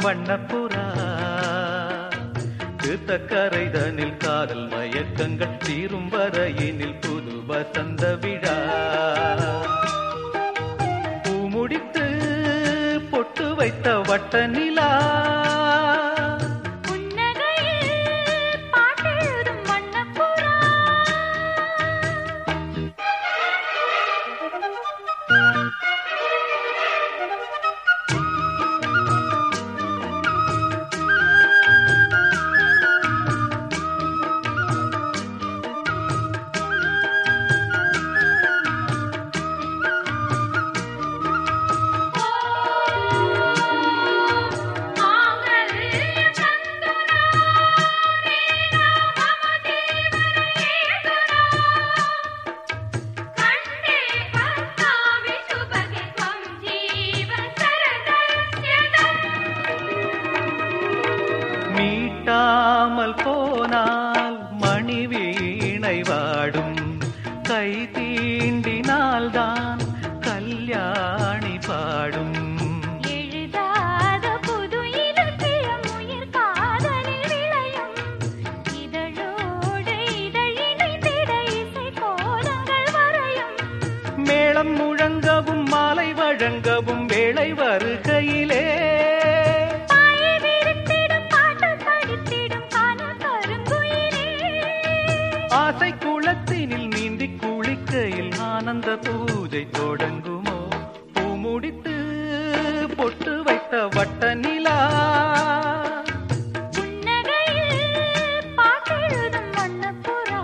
வண்ணப்புறா தீர்த்தக்கரைதனில் காதல் மயக்கங்கள் தீரும் வரையினில் புது வசந்த விழா பூமுடித்து பொட்டு வைத்த வட்ட நிலா புன்னகையில் பாட்டெழுதும் வண்ணப்புறா மீட்டாமல் போனால் மணி வீணை வாடும் கை தீண்டினால்தான் கல்யாணி பாடும் எழுதாத புது இலக்கியம் உயிர் காதலில் விளையும் இதழோடு இதழிணைந்திட இசை கோலங்கள் வரையும் மேளம் முழங்கவும் மாலை வழங்கவும் வேளை வருகையிலே பாயை விரித்திடும் பாட்டு படித்திடும் காணல் கருங்குயிலே ஆசை குளத்தினில் நீந்தி குளிக்கையில் ஆனந்த பூஜை தொடங்குமோ பூமுடித்து பொட்டு வைத்த வட்ட நிலா புன்னகையில் பாட்டெழுதும் வண்ணப்புறா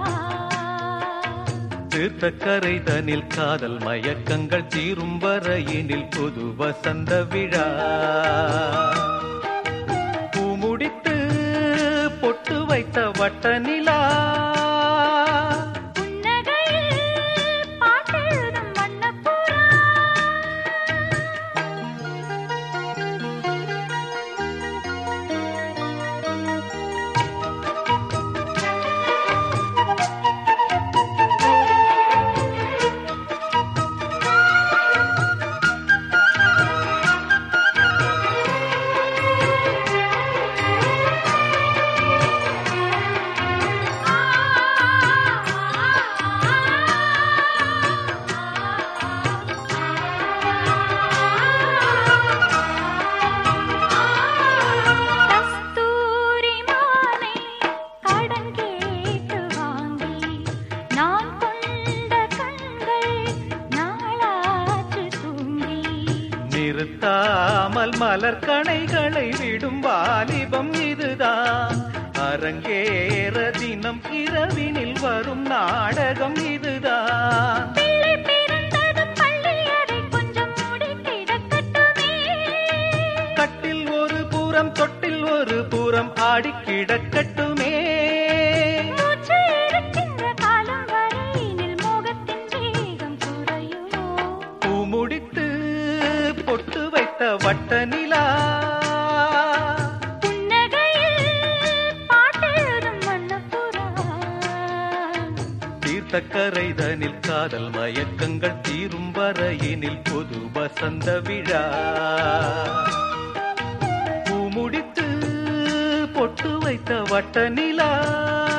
தீர்த்தக்கரை தனில் காதல் மயக்கங்கள் தீரும் வரையினில் புது வசந்த விழா பூமுடித்து பொட்டு வைத்த வட்ட நிலா புன்னகையில் பாட்டெழுதும் வண்ணப்புறா கஸ்தூரி மானை கடன் கேட்டு வாங்கி நான் கொண்ட கண்கள் நாளாற்று தூங்கி நிறுத்தாமல் மலர் கணைகளை விடும் வாலிபம் இதுதான் அரங்கேற தினம் இரவினில் வரும் நாடகம் இதுதான் பிள்ளை பிறந்ததும் பள்ளி அறை கொஞ்சம் மூடி கிடக்கட்டுமே கட்டில் ஒரு புறம் தொட்டில் ஒரு புறம் ஆடி கிடக்கட்டுமே மூச்சு இருக்கின்ற காலம் வரையினில் மோகத்தின் வேகம் குறையுமோ பூமுடித்து பொட்டு வைத்த வட்ட நிலா புன்னகையில் பாட்டெழுதும் வண்ணப்புறா தீர்த்தக்கரைதனில் காதல் மயக்கங்கள் தீரும் வரையினில் பொது வசந்த விழா பூமுடித்து பொட்டு வைத்த வட்ட நிலா